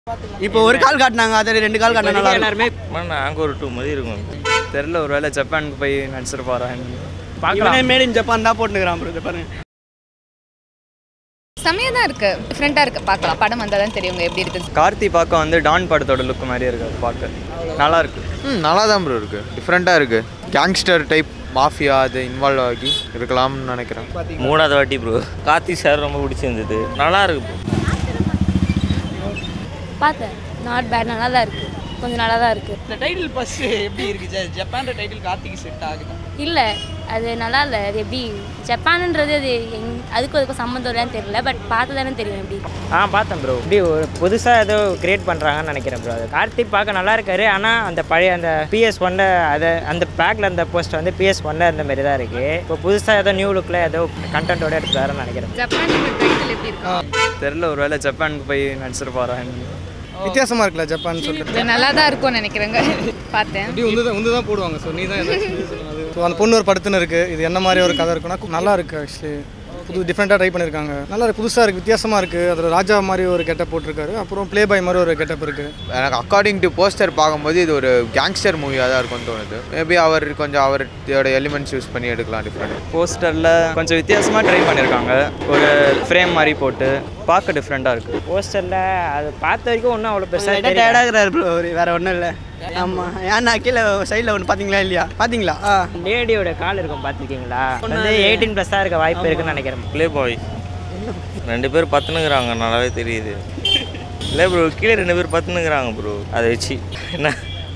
இப்போ ஒரு கால் காட்டினாங்க அதில் ரெண்டு கால் காட்டினா நல்லா இருக்கும். எல்லாருமே நாங்கள் ஒரு டூ மாதிரி இருக்கும் தெரில ஒரு வேளை ஜப்பானுக்கு போய் நடிச்சிருப்பாரா பார்க்கலாம் இவனே மேட் இன் ஜப்பான் தான் போட்டுக்கிறான் ப்ரோ இதை பாருங்க செம்மையாக தான் இருக்குது டிஃப்ரெண்ட்டாக இருக்குது பார்க்கலாம் படம் வந்தால் தான் தெரியுங்க எப்படி இருக்குது கார்த்தி பார்க்க வந்து டான் படத்தோட லுக் மாதிரியே இருக்காது பார்க்க நல்லா இருக்கு ம் நல்லா தான் ப்ரோ இருக்குது டிஃப்ரெண்ட்டாக இருக்குது கேங்ஸ்டர் டைப் மாஃபியா அது இன்வால்வ் ஆகி இருக்கலாம்னு நினைக்கிறேன் மூணாவது வாட்டி ப்ரோ கார்த்திக் சார் ரொம்ப பிடிச்சிருந்தது நல்லா இருக்கு bro. பார்த்தேன் நாட் பேட் நல்லா தான் இருக்குது கொஞ்சம் நல்லா தான் இருக்குது இந்த டைட்டில் பஸ் எப்படி இருக்கு ஜ- ஜப்பான் டைட்டில் கார்த்திக் செட் ஆகுது இல்லை அது நல்லா இல்லை அது எப்படி ஜப்பானுன்றது அது எங் அதுக்கும் அதுக்கும் சம்மந்தம் இல்லைன்னு தெரியல பட் பார்த்து தானே தெரியும் எப்படி ஆ பார்த்தேன் ப்ரோ இப்படி ஒரு புதுசாக ஏதோ கிரியேட் பண்ணுறாங்கன்னு நினைக்கிறேன் ப்ரோ அது கார்த்திக் பார்க்க நல்லா இருக்காரு ஆனால் அந்த பழைய அந்த பிஎஸ் ஒன்ல அதை அந்த பேக்கில் அந்த போஸ்ட் வந்து பிஎஸ் ஒன்ல இருந்த மாதிரி தான் இருக்குது இப்போ புதுசாக ஏதோ நியூ லுக்கில் ஏதோ கண்டென்ட்டோட எடுத்துட்டாருன்னு நினைக்கிறேன் ஜப்பான் டைட்டில் எப்படி இருக்கு தெரில ஒரு வேளை ஜப்பானுக்கு போய் நடிச்சிருப்பாரா வித்தியாசமாக இருக்குல்ல ஜப்பான் சொல்லிட்டு இது நல்லா தான் இருக்கும்னு நினைக்கிறேங்க பார்த்தேன் இப்படி உந்து தான் உந்து தான் போடுவாங்க ஸோ நீ தான் ஸோ அந்த பொண்ணு ஒரு படுத்துன்னு இருக்குது இது என்ன மாதிரி ஒரு கதை இருக்குன்னா நல்லா இருக்குது ஆக்சுவலி புது டிஃப்ரெண்ட்டாக ட்ரை பண்ணியிருக்காங்க நல்லா இருக்கு புதுசாக இருக்குது வித்தியாசமாக இருக்குது அதில் ராஜா மாதிரி ஒரு கெட்டப் போட்டிருக்காரு அப்புறம் ப்ளே பாய் மாதிரி ஒரு கெட்டப் இருக்குது எனக்கு அக்கார்டிங் டு போஸ்டர் பார்க்கும்போது இது ஒரு கேங்ஸ்டர் மூவியாக தான் இருக்கும்னு தோணுது மேபி அவர் கொஞ்சம் அவரோட எலிமெண்ட்ஸ் யூஸ் பண்ணி எடுக்கலாம் டிஃப்ரெண்ட் போஸ்டரில் கொஞ்சம் வித்தியாசமாக ட்ரை பண்ணியிருக்காங்க ஒரு ஃப்ரேம் மாதிரி போட்டு பார்க்க டிஃப்ரெண்ட்டாக இருக்குது போஸ்டரில் அது பார்த்த வரைக்கும் ஒன்றும் அவ்வளோ பெருசாக தெரியல டயர்டாக இருக்கிறாரு ப்ரோ வேற ஒன்றும் இல்லை ஆமாம் ஏன்னா கீழே சைடில் ஒன்று பார்த்தீங்களா இல்லையா பார்த்தீங்களா ஆ லேடியோட கால் இருக்கும் பார்த்துருக்கீங்களா வந்து எயிட்டீன் ப்ளஸ்ஸாக இருக்க வாய்ப்பு இருக்குன்னு நினைக்கிறேன் ப்ளே பாய் ரெண்டு பேர் பத்துனுக்குறாங்க நல்லாவே தெரியுது இல்லை ப்ரோ கீழே ரெண்டு பேர் பத்துனுக்குறாங்க ப்ரோ அதை வச்சு என்ன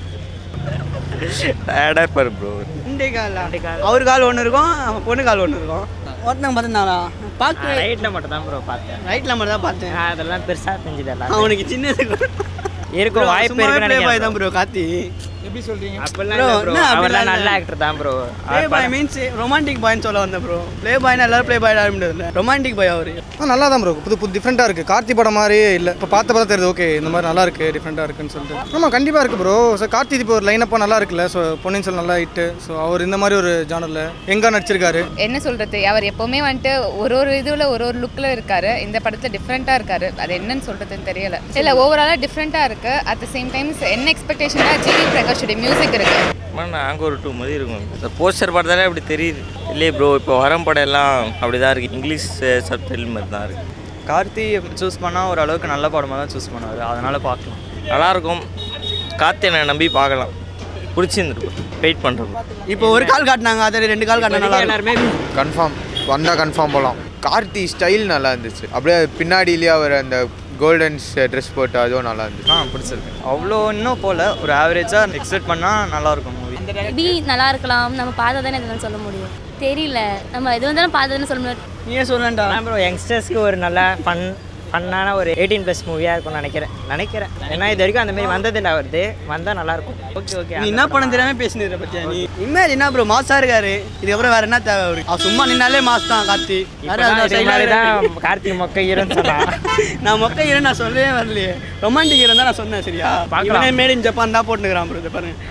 டயர்டாக இருப்பார் ப்ரோ ரெண்டே கால் அவர் கால் ஒன்று இருக்கும் அவன் பொண்ணு கால் ஒன்று இருக்கும் ஒருத்தங்க பார்த்துருந்தானா பார்க்க ரைட்டில் மட்டும் தான் ப்ரோ பார்த்தேன் ரைட்டில் மட்டும் தான் பார்த்தேன் அதெல்லாம் பெருசாக தெரிஞ்சுது எல்லாம் அவனுக்கு சின்னது இருக்கும் வாய்ப்பு இருக்குன்னு ப்ளே பாய் நினைக்கிறேன் தான் ப்ரோ கார்த்தி எப்படி சொல்கிறீங்க அப்படிலாம் Bro, இல்லை ப்ரோ என்ன அப்படிலாம் அவர்லாம் இல்ல. நல்ல ஆக்டர் தான் bro playboy means romantic பாய்னு சொல்ல வந்தேன் ப்ரோ ப்ளே பாய்னா எல்லாரும் ப்ளே பாய் ஆட முடியாது ரொமான்டிக் பாய் அவர் ஆ நல்லா தான் ப்ரோ புது புது டிஃப்ரெண்ட்டாக இருக்குது கார்த்தி படம் மாதிரியே இல்லை இப்போ பார்த்த பார்த்தா தெரியுது ஓகே இந்த மாதிரி நல்லா இருக்குது டிஃப்ரெண்ட்டாக இருக்குன்னு சொல்லிட்டு ஆமாம் கண்டிப்பாக இருக்குது ப்ரோ ஸோ கார்த்தி இப்போ ஒரு லைனப்பாக நல்லா இருக்குல்ல ஸோ பொன்னியின் செல்வன் நல்லா ஹிட்டு ஸோ அவர் இந்த மாதிரி ஒரு ஜானரில் எங்கே நடிச்சிருக்காரு என்ன சொல்கிறது அவர் எப்போவுமே வந்துட்டு ஒரு ஒரு இதுவில் ஒரு ஒரு லுக்கில் இருக்காரு இந்த படத்தில் டிஃப்ரெண்ட்டாக இருக்காரு அது என்னன்னு சொல்கிறதுன்னு தெரியல இல்லை ஓவராலாக டிஃப்ரெண்ட்டாக இருக்குது அட் த சேம் டைம்ஸ் என்ன எக்ஸ்பெக்டேஷனாக ஜிவி பிரகாஷோடைய மியூசிக் இருக்குது நாங்கள் ஒரு டூ மாதிரி இருக்கும் இந்த போஸ்டர் பார்த்தாலே அப்படி தெரியுது இல்லையே ப்ரோ இப்போ வரம் படம் எல்லாம் அப்படி தான் இருக்குது இங்கிலீஷ் சப்டைல் மாதிரி தான் இருக்குது கார்த்தி சூஸ் பண்ணால் ஒரு அளவுக்கு நல்ல படமாக தான் சூஸ் பண்ணுவார் அதனால் பார்க்கலாம் நல்லாயிருக்கும் கார்த்தியனை நம்பி பார்க்கலாம் பிடிச்சிருந்துருக்கும் வெயிட் பண்ணுறோம் இப்போ ஒரு கால் காட்டினாங்க அதில் ரெண்டு கால் காட்டினா நல்லா இருக்கும் எல்லாருமே கன்ஃபார்ம் வந்தால் கன்ஃபார்ம் போகலாம் கார்த்தி ஸ்டைல் நல்லா இருந்துச்சு அப்படியே பின்னாடியிலேயே அவர் அந்த கோல்டன்ஸ் ட்ரெஸ் போட்டு அதுவும் நல்லா இருந்துச்சு ஆ பிடிச்சிருக்கு அவ்வளோ இன்னும் போல் ஒரு ஆவரேஜாக எக்ஸ்பெக்ட் பண்ணால் நல்லாயிருக்கும் மூவி மேபி நல்லா இருக்கலாம் நம்ம பார்த்தா தானே இதெல்லாம் சொல்ல முடியும் தெரியல நம்ம எது வந்தாலும் பார்த்தா தானே சொல்ல முடியும் நீயே சொல்லண்டா அதான் ப்ரோ யங்ஸ்டர்ஸ்க்கு ஒரு நல்ல ஃபன் ஃபன்னான ஒரு எயிட்டீன் ப்ளஸ் மூவியாக இருக்கும்னு நினைக்கிறேன் நினைக்கிறேன் ஏன்னா இது வரைக்கும் அந்த மாதிரி வந்ததில்லை வருது வந்தால் நல்லாயிருக்கும் ஓகே ஓகே நீ என்ன படம் தெரியாம பேசினது பத்தியா நீ இமேஜ் என்ன ப்ரோ மாசா இருக்காரு இதுக்கப்புறம் வேற என்ன தேவை அவருக்கு அவர் சும்மா நின்னாலே மாஸ் தான் கார்த்தி வேற அதுல side ல தான் கார்த்திக் மொக்க ஹீரோன்னு சொன்னான் நான் மொக்க ஹீரோ நான் சொல்லவே வரலையே ரொமான்டிக் ஹீரோ தான் நான் சொன்னேன் சரியா பார்க்கலாம். இவனே மேட் இன் ஜப்பான் தான் போட்டுக்கிறான் ப்ரோ இதை பாருங்க